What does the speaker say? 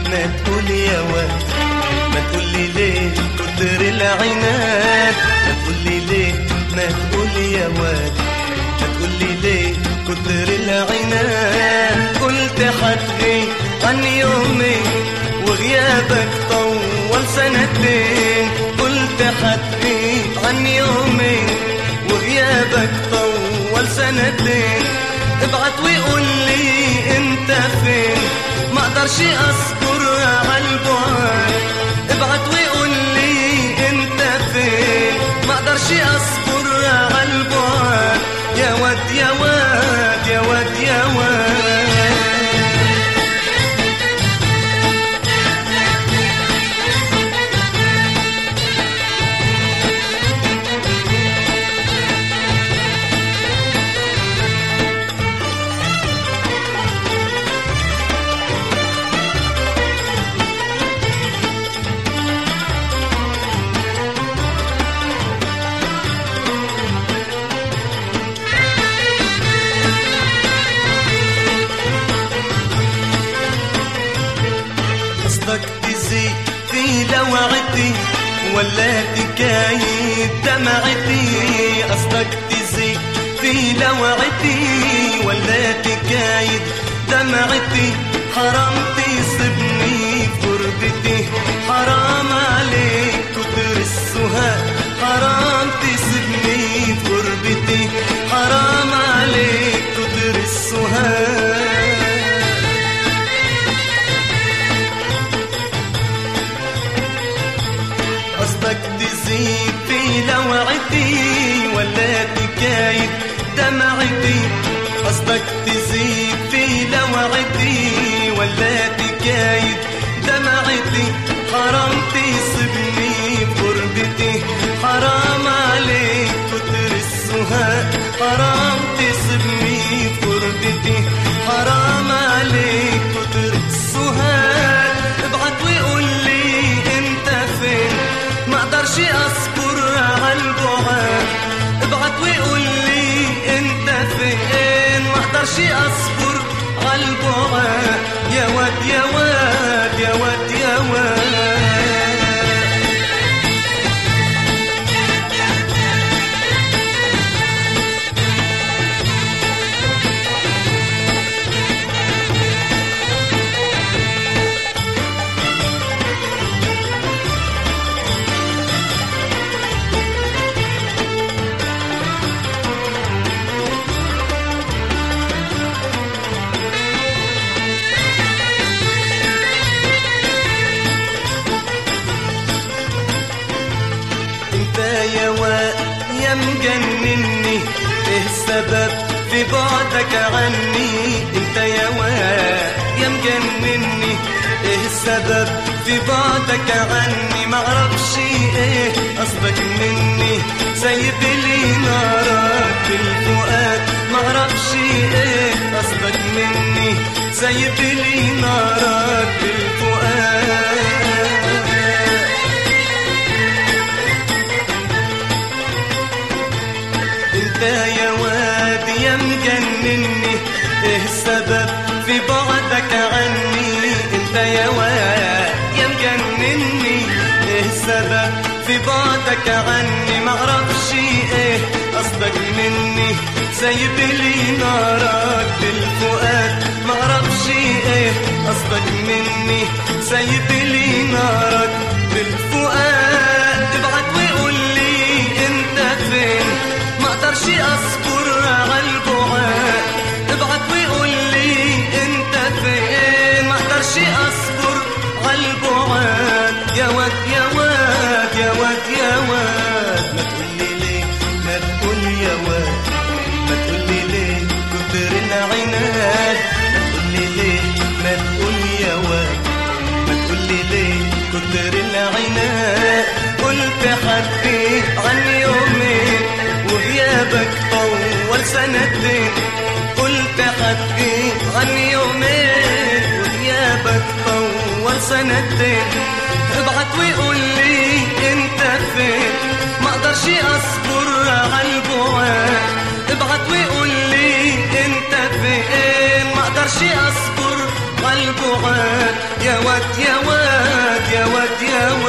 ما تقول يا واد ما تقول لي ليه كتر العناد ما تقول لي ليه ما تقول يا واد ما تقول لي ليه كتر العناد قلت هتغيب عن يومين وغيابك طول سنتين قلت هتغيب عن يومين وغيابك طول سنتين ابعت وقول لي انت فين ما اقدرش اصبر على البعد ابعت وقول لي انت فين ما اقدرش اصبر على البعد يا واد يا واد يا واد يا واد قصدك تزيد في لوعتي ولا تكايد دمعتي قصدك تزيد في لوعتي ولا تكايد دمعتي حرام تصبني في غربتي حرام عليك كتر السهاد حرام تسيبني في غربتي حرام عليك كتر السهاد قصدك تزيد في لوعتي ولا تكايد دمعتي قصدك تزيد في لوعتي ولا تكايد دمعتي حرام تصبني في غربتي حرام عليك كتر السهاد حرام تصبني في غربتي حرام عليك كتر السهاد ابعت وقول لي انت فين ما اقدرش اصبر على البعاد ابعت وقول لي انت فين ما اقدرش اصبر على البعاد يا واد يا واد يا واد يا واد انت يا واد يا مجنني ايه السبب في بعدك عني انت يا واد يا مجنني ايه السبب في بعدك عني معرفش ايه قصدك مني سايب لي نارك في الفؤاد معرفش ايه قصدك مني سايب لي نارك في الفؤاد انت يا واد يا مجنني ايه السبب في بعدك عني انت يا واد يا مجنني ايه السبب في بعدك عني معرفش ايه قصدك مني سايب لي نارك بالفؤاد معرفش ايه قصدك مني سايب لي نارك بالفؤاد ابعت وقول لي انت فين ما اقدرش اصبر على البعاد ابعت وقول لي انت فين ما اقدرش اصبر على البعاد يا واد يا واد يا واد يا واد ما تقولي ليه ما تقول يا واد ما تقولي ليه كتر العناد ما تقولي ليه ما تقول يا واد ما تقولي ليه كتر العناد قلت حبيت عن يومين وغيابك طول سنتين قلت حبيت عن يومين وغيابك طول سنتين ابعت وقول لي انت فين ما اقدرش اصبر على البعاد ابعت وقول لي انت فين ما اقدرش اصبر على البعاد يا واد يا واد يا واد يا واد